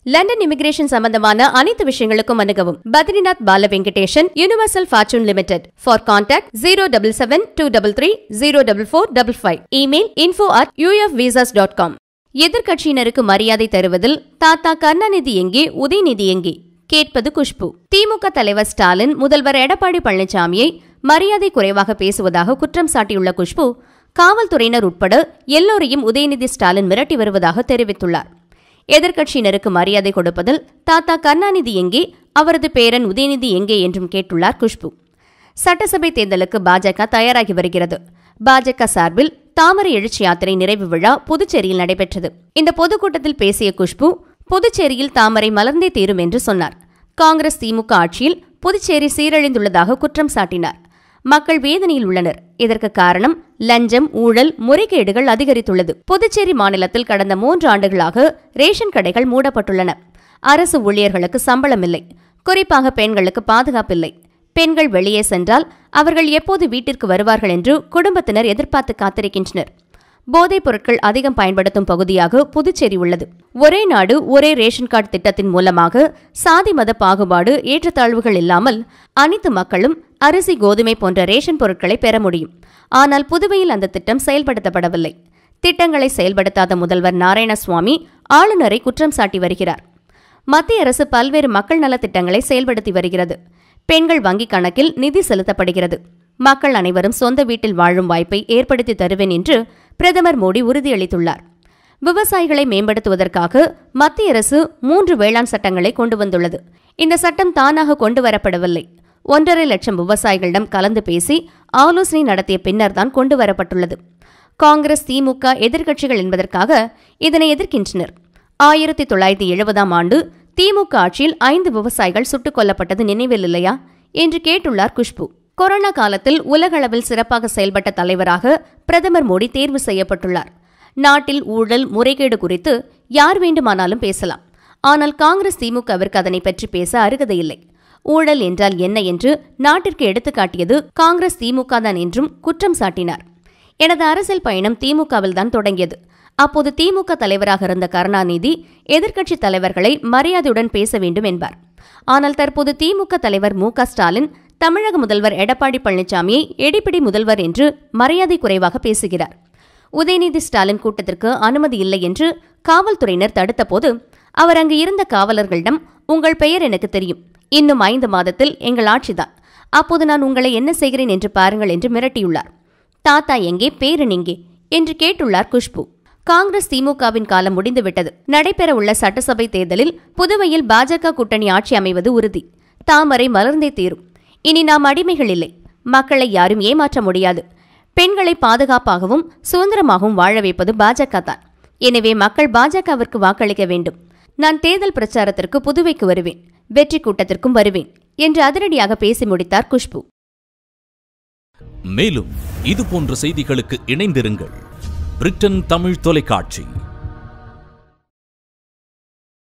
London immigration சம்பந்தமான அனைத்து விஷயங்களுக்கும் அணுகவும் Badrinath Bala Venkatesan universal fortune limited for contact zero double seven two double three zero double four double five email info at U F visas dot com எதிர்க்கட்சியினருக்கு மரியாதை தருவதில் தாத்தா கருணாநிதி எங்கே உதயநிதி எங்கே கேட்பது குஷ்பு திமுக தலைவர் ஸ்டாலின் முதல்வர் எடப்பாடி பழனிசாமியை மரியாதை குறைவாக பேசுவதாக குற்றம் சாட்டியுள்ள குஷ்பு காவல்துறையினர் உட்பட எல்லோரையும் உதயநிதி ஸ்டாலின் மிரட்டி வருவதாக தெரிவித்துள்ளார் எதிர்க்கட்சியினருக்கு மரியாதை கொடுப்பதில் தாத்தா கருணாநிதி எங்கே அவரது பேரன் உதயநிதி எங்கே என்றும் கேட்டுள்ளார் குஷ்பு சட்டசபை தேர்தலுக்கு பாஜக தயாராகி வருகிறது பாஜக சார்பில் தாமரை எழுச்சி யாத்திரை நிறைவு விழா புதுச்சேரியில் நடைபெற்றது இந்த பொதுக்கூட்டத்தில் பேசிய குஷ்பு புதுச்சேரியில் தாமரை மலர்ந்தே தீரும் என்று சொன்னார் காங்கிரஸ் திமுக ஆட்சியில் புதுச்சேரி சீரழிந்துள்ளதாக குற்றம் சாட்டினார் மக்கள் வேதனையில் உள்ளனர் இதற்கு காரணம் லஞ்சம் ஊழல் முறைகேடுகள் அதிகரித்துள்ளது புதுச்சேரி மாநிலத்தில் கடந்த மூன்று ஆண்டுகளாக ரேஷன் கடைகள் மூடப்பட்டுள்ளன அரசு ஊழியர்களுக்கு சம்பளம் இல்லை குறிப்பாக பெண்களுக்கு பாதுகாப்பில்லை பெண்கள் வெளியே சென்றால் அவர்கள் எப்போது வீட்டிற்கு வருவார்கள் என்று குடும்பத்தினர் எதிர்பார்த்து காத்திருக்கின்றனர் போதைப் பொருட்கள் அதிகம் பயன்படுத்தும் பகுதியாக புதுச்சேரி உள்ளது ஒரே நாடு ஒரே ரேஷன் கார்டு திட்டத்தின் மூலமாக சாதி மத பாகுபாடு ஏற்றத்தாழ்வுகள் இல்லாமல் அனைத்து மக்களும் அரிசி கோதுமை போன்ற ரேஷன் பொருட்களை பெற முடியும் ஆனால் புதுவையில் அந்த திட்டம் செயல்படுத்தப்படவில்லை திட்டங்களை செயல்படுத்தாத முதல்வர் நாராயணசுவாமி ஆளுநரை குற்றம் சாட்டி வருகிறார் மத்திய அரசு பல்வேறு மக்கள் நலத் திட்டங்களை செயல்படுத்தி வருகிறது பெண்கள் வங்கிக் கணக்கில் நிதி செலுத்தப்படுகிறது மக்கள் அனைவரும் சொந்த வீட்டில் வாழும் வாய்ப்பை ஏற்படுத்தி தருவேன் என்று பிரதமர் மோடி உறுதியளித்துள்ளார் விவசாயிகளை மேம்படுத்துவதற்காக மத்திய அரசு மூன்று வேளாண் சட்டங்களை கொண்டு வந்துள்ளது இந்த சட்டம் தானாக கொண்டு வரப்படவில்லை ஒன்றரை லட்சம் விவசாயிகளிடம் கலந்து பேசி ஆலோசனை நடத்திய பின்னர்தான் கொண்டு வரப்பட்டுள்ளது காங்கிரஸ் திமுக எதிர்க்கட்சிகள் என்பதற்காக இதனை எதிர்க்கின்றனர் ஆயிரத்தி தொள்ளாயிரத்தி எழுபதாம் ஆண்டு திமுக ஆட்சியில் ஐந்து விவசாயிகள் சுட்டுக் கொல்லப்பட்டது நினைவில் இல்லையா என்று கேட்டுள்ளார் குஷ்பு கொரோனா காலத்தில் உலகளவில் சிறப்பாக செயல்பட்ட தலைவராக பிரதமர் மோடி தேர்வு செய்யப்பட்டுள்ளார் நாட்டில் ஊழல் முறைகேடு குறித்து யார் வேண்டுமானாலும் பேசலாம் ஆனால் காங்கிரஸ் திமுகவிற்கு அதனை பற்றி பேச அருகதையில்லை ஊழல் என்றால் என்ன என்று நாட்டிற்கு எடுத்துக்காட்டியது காங்கிரஸ் திமுக தான் என்றும் குற்றம் சாட்டினார் எனது அரசியல் பயணம் திமுகவில் தான் தொடங்கியது அப்போது திமுக தலைவராக இருந்த கருணாநிதி எதிர்க்கட்சித் தலைவர்களை மரியாதையுடன் பேச வேண்டும் என்பார் ஆனால் தற்போது திமுக தலைவர் மு க ஸ்டாலின் தமிழக முதல்வர் எடப்பாடி பழனிசாமியை எடிப்பிடி முதல்வர் என்று மரியாதை குறைவாக பேசுகிறார் உதயநிதி ஸ்டாலின் கூட்டத்திற்கு அனுமதி இல்லை என்று காவல்துறையினர் தடுத்தபோது அவர் அங்கு இருந்த காவலர்களிடம் உங்கள் பெயர் எனக்கு தெரியும் இன்னும் ஐந்து மாதத்தில் எங்கள் ஆட்சிதான் அப்போது நான் உங்களை என்ன செய்கிறேன் என்று பாருங்கள் என்று மிரட்டியுள்ளார் தாத்தா எங்கே பேரன் எங்கே என்று கேட்டுள்ளார் குஷ்பு காங்கிரஸ் திமுகவின் காலம் முடிந்துவிட்டது நடைபெறவுள்ள சட்டசபை தேர்தலில் புதுவையில் பாஜக கூட்டணி ஆட்சி அமைவது உறுதி தாமரை மலர்ந்தே தீரும் இனி நாம் அடிமைகள் இல்லை மக்களை யாரும் ஏமாற்ற முடியாது பெண்களை பாதுகாப்பாகவும் சுதந்திரமாகவும் வாழ வைப்பது பாஜக தான் எனவே மக்கள் பாஜகவிற்கு வாக்களிக்க வேண்டும் நான் தேர்தல் பிரச்சாரத்திற்கு புதுவைக்கு வருவேன் வெற்றி கூட்டத்திற்கும் வருவேன் என்று அதிரடியாக பேசி முடித்தார் குஷ்பு மேலும் இது போன்ற செய்திகளுக்கு இணைந்திருங்கள் பிரிட்டன் தமிழ் தொலைக்காட்சி